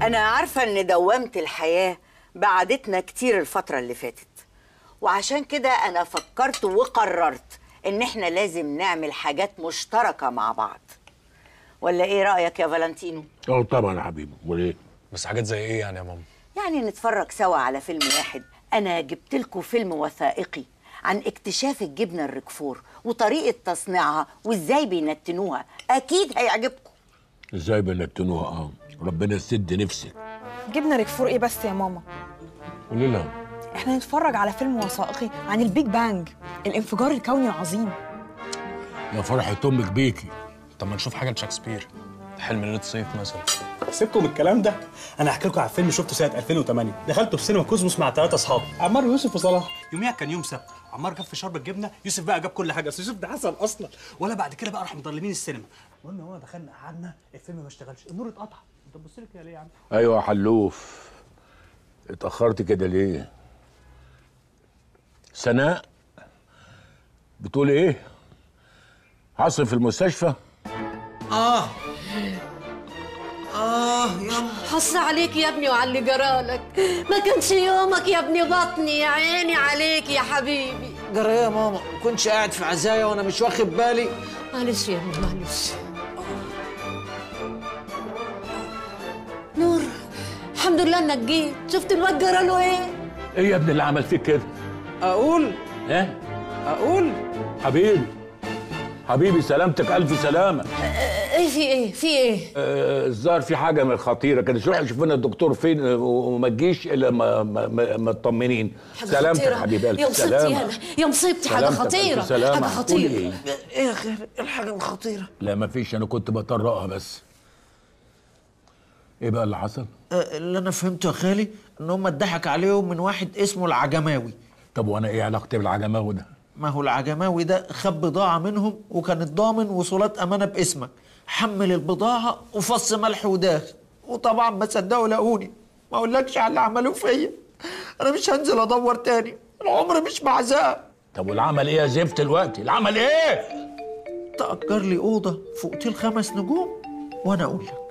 أنا عارفة إن دوامة الحياة بعدتنا كتير الفترة اللي فاتت وعشان كده أنا فكرت وقررت إن إحنا لازم نعمل حاجات مشتركة مع بعض ولا إيه رأيك يا فالنتينو؟ اه طبعا يا حبيبي وليه بس حاجات زي ايه يعني يا ماما يعني نتفرج سوا على فيلم واحد أنا جبت لكم فيلم وثائقي عن اكتشاف الجبنة الركفور وطريقة تصنيعها وإزاي بينتنوها أكيد هيعجبكم ازاي بنتنوها اه ربنا يسد نفسك جبنا ريكفور ايه بس يا ماما قولي لها احنا نتفرج على فيلم وثائقي عن البيج بانج الانفجار الكوني العظيم يا فرحة امك بيكي طب ما نشوف حاجه لشكسبير حلم ليله صيف مثلا سيبكم الكلام ده انا هحكي لكم على فيلم شفته سنه 2008 دخلته في سينما كوزموس مع ثلاثه اصحاب عمار ويوسف وصلاح يوميها كان يوم سبت عمار جاب في شرب الجبنه يوسف بقى جاب كل حاجه اصل يوسف ده عسل اصلا ولا بعد كده بقى راح مضلمين السينما المهم هو دخلنا قعدنا الفيلم ما اشتغلش النور اتقطع انت بتبص لي كده ليه يا عم ايوه يا حلوف اتاخرت كده ليه سناء بتقول ايه حصل في المستشفى اه اه يلا حص عليك يا ابني وعلى اللي جرالك ما كانش يومك يا ابني بطني يا عيني عليك يا حبيبي جرى ايه يا ماما ما كنتش قاعد في عزايا وانا مش واخد بالي معلش يا ابني معلش نور الحمد لله انك جيت شفت الواد جراله ايه ايه يا ابني اللي عمل فيك كده اقول ايه اقول حبيبي حبيبي سلامتك الف سلامه ايه في ايه في ايه آه، الظاهر في حاجه من خطيره كده شوف شوف لنا الدكتور فين آه، وما تجيش الا ما ما- ما ما تطمنين حاجة سلامتك خطيرة. حبيبي الف يا مصيبتي سلامه انا يا مصيبتي حاجه سلامتك، ألف خطيره سلامة. حاجه خطيره قولي إيه؟ ايه يا خير ايه الحاجه الخطيره لا ما فيش انا كنت بطرقها بس ايه بقى اللي حصل آه، اللي انا فهمته يا خالي ان هم اتضحك عليهم من واحد اسمه العجماوي طب وانا ايه علاقتي بالعجماوي ده ما هو العجماوي ده خد بضاعة منهم وكان الضامن وصولات أمانة باسمك حمل البضاعة وفص ملح وداخل وطبعا ما صدقوا لقوني ما اقولكش على اللي عملوه فيا انا مش هنزل ادور تاني العمر مش معزاه طب والعمل ايه يا زفت الوقت العمل ايه تأجر لي أوضة في أوتيل خمس نجوم وأنا أقول لك